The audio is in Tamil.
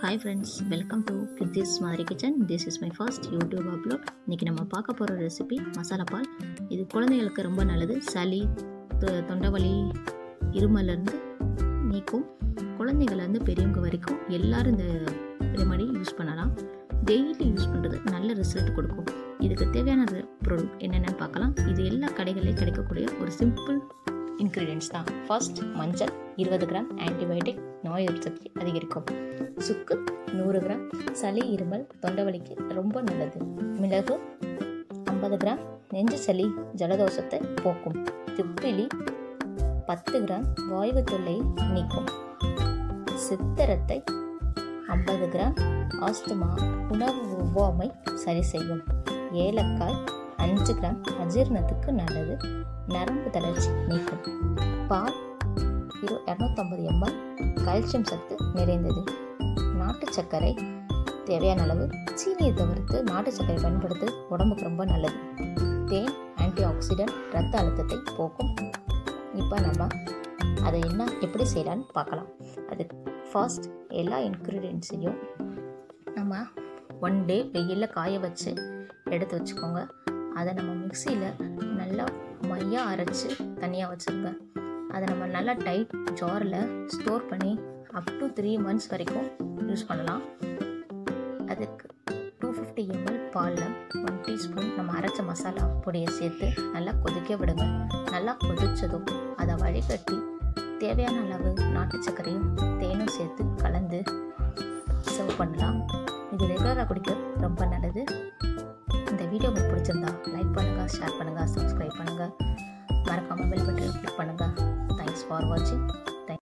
hi friends welcome to Kirthi's மாதிரி kitchen this is my first YouTube upload இன்றைக்கி நம்ம பார்க்க போகிற ரெசிபி மசாலா பால் இது குழந்தைகளுக்கு ரொம்ப நல்லது சளி தொ- தொண்டைவலி இருமலேருந்து நீக்கும் குழந்தைங்கள்லேருந்து பெரியவங்க வரைக்கும் எல்லாரும் இந்த ரெமடி யூஸ் பண்ணலாம் டெய்லி யூஸ் பண்ணுறது நல்ல ரிசல்ட் கொடுக்கும் இதுக்கு தேவையான ரெ- பொருள் என்னென்னு பார்க்கலாம் இது எல்லா கடைகளிலும் கிடைக்கக்கூடிய ஒரு சிம்பிள் இன்க்ரீடியன்ஸ் தான் ஃபர்ஸ்ட் மஞ்சள் இருபது கிராம் ஆன்டிபயோட்டிக் நோய் எதிர்ப்பு சக்தி அதிகரிக்கும் சுக்கு நூறு கிராம் சளி இருமல் தொண்டைவலிக்கு ரொம்ப நல்லது மிளகு ஐம்பது கிராம் நெஞ்சு சளி ஜலதோஷத்தை போக்கும் திப்பிலி பத்து கிராம் வாயு தொல்லை நீக்கும் சித்திரத்தை ஐம்பது கிராம் ஆஸ்துமா உணவு ஒவ்வாமை சரி செய்யும் ஏலக்காய் அஞ்சு கிராம் அஜீரணத்துக்கு நல்லது நரம்பு தளர்ச்சி நீக்கும் பால் இரு இரநூத்தம்பது எம்எல் கால்சியம் சத்து நிறைந்தது நாட்டு சர்க்கரை தேவையான அளவு சீனியை தவிர்த்து நாட்டு சர்க்கரை பயன்படுத்து உடம்புக்கு ரொம்ப நல்லது தேன் ஆன்டி ஆக்சிடென்ட் ரத்த அழுத்தத்தை போக்கும் இப்போ நம்ம அதை என்ன எப்படி செய்யலான்னு பார்க்கலாம் அது ஃபர்ஸ்ட் எல்லா இன்க்ரீடியன்ஸையும் நம்ம ஒன் டே வெயிலில் காய வச்சு எடுத்து வச்சுக்கோங்க அதை நம்ம மிக்சியில் நல்லா மையாக அரைச்சி தனியாக வச்சுருங்க அதை நம்ம நல்லா டைட் ஜாரில் ஸ்டோர் பண்ணி அப் டு த்ரீ மந்த்ஸ் வரைக்கும் யூஸ் பண்ணலாம் அதுக்கு டூ ஃபிஃப்டி எம்எல் பாலில் ஒன் டீஸ்பூன் நம்ம அரைச்ச மசாலா பொடியை சேர்த்து நல்லா கொதிக்க விடுங்க நல்லா கொதிச்சதும் அதை வடிகட்டி தேவையான அளவு நாட்டு சர்க்கரையும் தேனும் சேர்த்து கலந்து சர்வ் பண்ணலாம் இது ரெகுலராக குடிக்க ரொம்ப நல்லது இந்த வீடியோ உங்களுக்கு பிடிச்சிருந்தா லைக் பண்ணுங்கள் ஷேர் பண்ணுங்கள் சப்ஸ்கிரைப் பண்ணுங்கள் மறக்காமல் பெல் பட்டன் கிளிக் பண்ணுங்கள் தேங்க்ஸ் ஃபார் வாட்சிங்